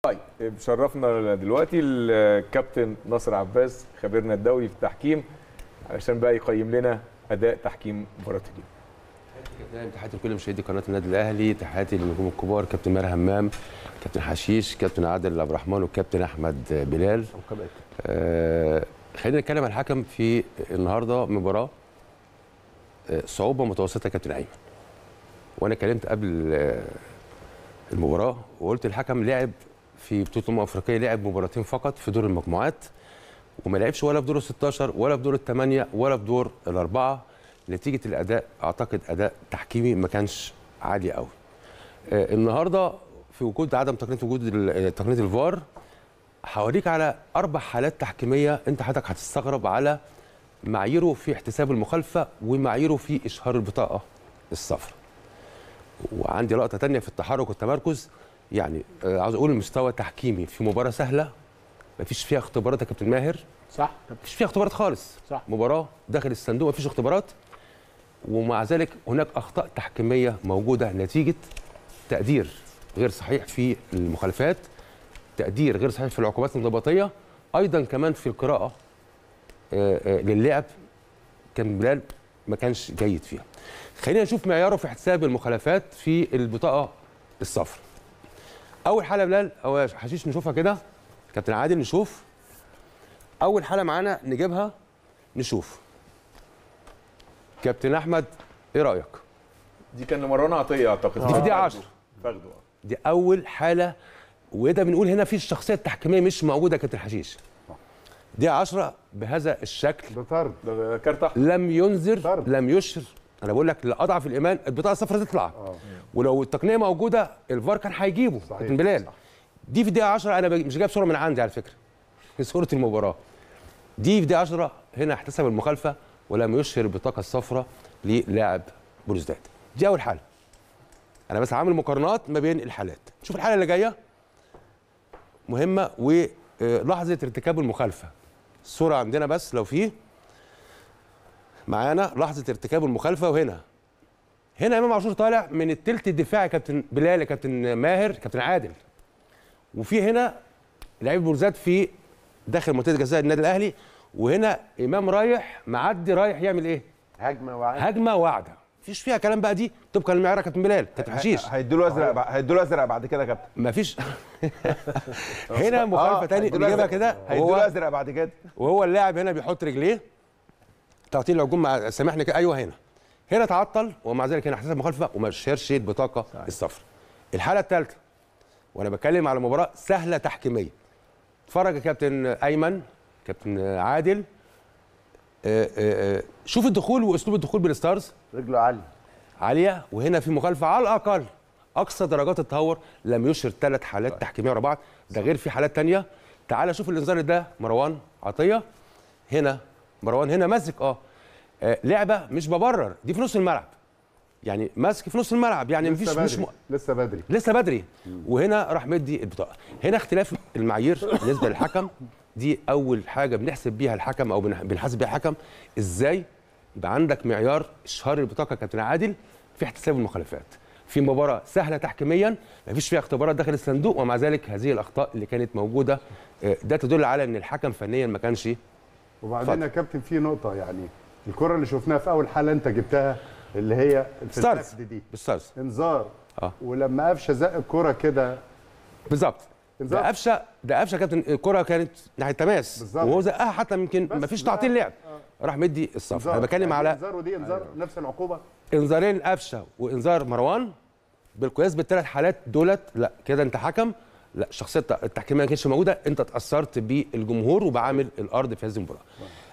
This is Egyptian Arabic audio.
طيب شرفنا دلوقتي الكابتن ناصر عباس خبيرنا الدولي في التحكيم علشان بقى يقيم لنا اداء تحكيم مباراه اليوم تحياتي لكل مشاهدي قناه النادي الاهلي تحياتي للنجوم الكبار كابتن ماهر همام كابتن حشيش كابتن عادل عبد الرحمن والكابتن احمد بلال آه خلينا نتكلم عن الحكم في النهارده مباراه آه صعوبه متوسطه كابتن ايمن وانا اتكلمت قبل آه المباراه وقلت الحكم لعب في بطوله الامم الافريقيه لعب مباراتين فقط في دور المجموعات وما لعبش ولا في دور ال 16 ولا في دور الثمانيه ولا في دور الاربعه نتيجه الاداء اعتقد اداء تحكيمي ما كانش عالي قوي آه النهارده في وجود عدم تقنيه وجود تقنيه الفار هوريك على اربع حالات تحكيميه انت حضرتك هتستغرب على معاييره في احتساب المخالفه ومعاييره في اشهار البطاقه الصفراء وعندي لقطه تانية في التحرك والتمركز يعني آه عاوز اقول المستوى التحكيمي في مباراه سهله مفيش فيها اختبارات يا كابتن ماهر صح مفيش فيها اختبارات خالص صح. مباراه داخل الصندوق مفيش اختبارات ومع ذلك هناك اخطاء تحكيميه موجوده نتيجه تقدير غير صحيح في المخالفات تقدير غير صحيح في العقوبات الانضباطيه ايضا كمان في القراءه آه آه للعب كان بلال ما كانش جيد فيها خلينا نشوف معياره في احتساب المخالفات في البطاقه الصفراء اول حاله بلال او حشيش نشوفها كده كابتن عادل نشوف اول حاله معانا نجيبها نشوف كابتن احمد ايه رايك دي كان لمروان عطيه اعتقد دي في دقيقه 10 فاخده دي اول حاله وده بنقول هنا في الشخصيه التحكيميه مش موجوده يا كابتن حشيش دي 10 بهذا الشكل ده طرد ده كارت احمر لم ينذر طرد. لم يشر انا بقول لك لاضعف الايمان البطاقه الصفراء تطلع ولو التقنيه موجوده الفار كان هيجيبه صحيح. كابتن بلال دي في دقيقه 10 انا مش جايب صوره من عندي على فكره صوره المباراه دي في دقيقه 10 هنا احتسب المخالفه ولم يشهر البطاقه الصفراء للاعب بلوزداد دي اول حاله انا بس عامل مقارنات ما بين الحالات شوف الحاله اللي جايه مهمه ولحظه ارتكاب المخالفه الصوره عندنا بس لو في معانا لحظه ارتكاب المخالفه وهنا هنا امام عاشور طالع من التلت الدفاعي يا كابتن بلال يا كابتن ماهر كابتن عادل وفي هنا لعيب بورزات في داخل منطقه جزاء النادي الاهلي وهنا امام رايح معدي رايح يعمل ايه؟ هجمه وعاد هجمه واعده مفيش فيها كلام بقى دي طبقا للمعيار يا كابتن بلال كابتن حشيش هيدوا له ازرق بع- هيدوا له ازرق بعد كده يا كابتن مفيش هنا مخالفه تاني هيدوا له نجيبها أزرق. كده هيدوا له وهو ازرق بعد كده وهو اللاعب هنا بيحط رجليه تعطيل الهجوم مع سامحني كده ايوه هنا هنا تعطل ومع ذلك هنا احتسب مخالفه وما شهرش البطاقه الصفراء الحاله الثالثه وانا بتكلم على مباراه سهله تحكيميه اتفرج يا كابتن ايمن كابتن عادل آه، آه، آه، شوف الدخول واسلوب الدخول بالستارز رجله عاليه عاليه وهنا في مخالفه على الاقل اقصى درجات التهور لم يشر ثلاث حالات تحكيميه ورا بعض ده غير في حالات تانية تعال شوف الانذار ده مروان عطيه هنا مروان هنا ماسك اه آه، لعبه مش ببرر دي في نص الملعب يعني ماسك في نص الملعب يعني مفيش لسه مش بدري م... لسه بدري لسه بدري وهنا راح مدي البطاقه هنا اختلاف المعايير بالنسبه للحكم دي اول حاجه بنحسب بيها الحكم او بنح- بنحاسب بيها الحكم ازاي يبقى عندك معيار اشهار البطاقه يا كابتن عادل في احتساب المخالفات في مباراه سهله تحكيميا ما فيش فيها اختبارات داخل الصندوق ومع ذلك هذه الاخطاء اللي كانت موجوده آه، ده تدل على ان الحكم فنيا ما كانش وبعدين اتفضل. يا كابتن في نقطه يعني الكره اللي شفناها في اول حاله انت جبتها اللي هي في ستارز النقد دي بالستارز انذار اه ولما قفشه زق الكره كده بالظبط انذار. ده قفشه ده قفشه كابتن الكره كانت ناحيه تماس بالظبط. وهو زقها حتى يمكن بس ما فيش ده- تعطيل لعب راح مدي الصف انذار. انا بتكلم يعني على انذار ودي انذار نفس العقوبه انذارين قفشه وانذار مروان بالقياس بالثلاث حالات دولت لا كده انت حكم لا الشخصيه التحكيميه ما كانتش موجوده انت اتاثرت بالجمهور وبعامل الارض في هذه المباراه